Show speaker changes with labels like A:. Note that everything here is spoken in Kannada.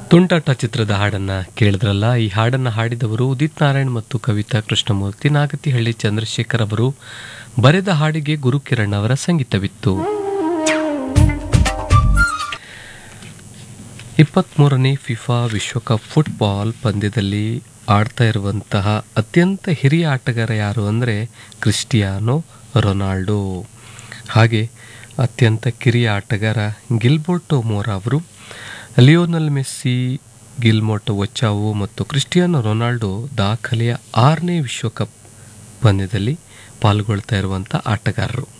A: ತುಂಟಾಟ ಚಿತ್ರದ ಹಾಡನ್ನ ಕೇಳಿದ್ರಲ್ಲ ಈ ಹಾಡನ್ನ ಹಾಡಿದವರು ಉದಿತ್ ನಾರಾಯಣ್ ಮತ್ತು ಕವಿತಾ ಕೃಷ್ಣಮೂರ್ತಿ ನಾಗತಿಹಳ್ಳಿ ಚಂದ್ರಶೇಖರ್ ಅವರು ಬರೆದ ಹಾಡಿಗೆ ಗುರುಕಿರಣ್ ಅವರ ಸಂಗೀತವಿತ್ತು ಇಪ್ಪತ್ಮೂರನೇ ಫಿಫಾ ವಿಶ್ವಕಪ್ ಫುಟ್ಬಾಲ್ ಪಂದ್ಯದಲ್ಲಿ ಆಡ್ತಾ ಇರುವಂತಹ ಅತ್ಯಂತ ಹಿರಿಯ ಆಟಗಾರ ಯಾರು ಅಂದರೆ ಕ್ರಿಸ್ಟಿಯಾನೋ ರೊನಾಲ್ಡೋ ಹಾಗೆ ಅತ್ಯಂತ ಕಿರಿಯ ಆಟಗಾರ ಗಿಲ್ಬೋರ್ಟೋ ಮೋರಾ ಅವರು ಲಿಯೋನಲ್ ಮೆಸ್ಸಿ ಗಿಲ್ಮೋಟೋ ಒಚಾವೋ ಮತ್ತು ಕ್ರಿಸ್ಟಿಯಾನೋ ರೊನಾಲ್ಡೋ ದಾಖಲೆಯ ಆರನೇ ವಿಶ್ವಕಪ್ ಪಂದ್ಯದಲ್ಲಿ ಪಾಲ್ಗೊಳ್ತಾ ಇರುವಂಥ ಆಟಗಾರರು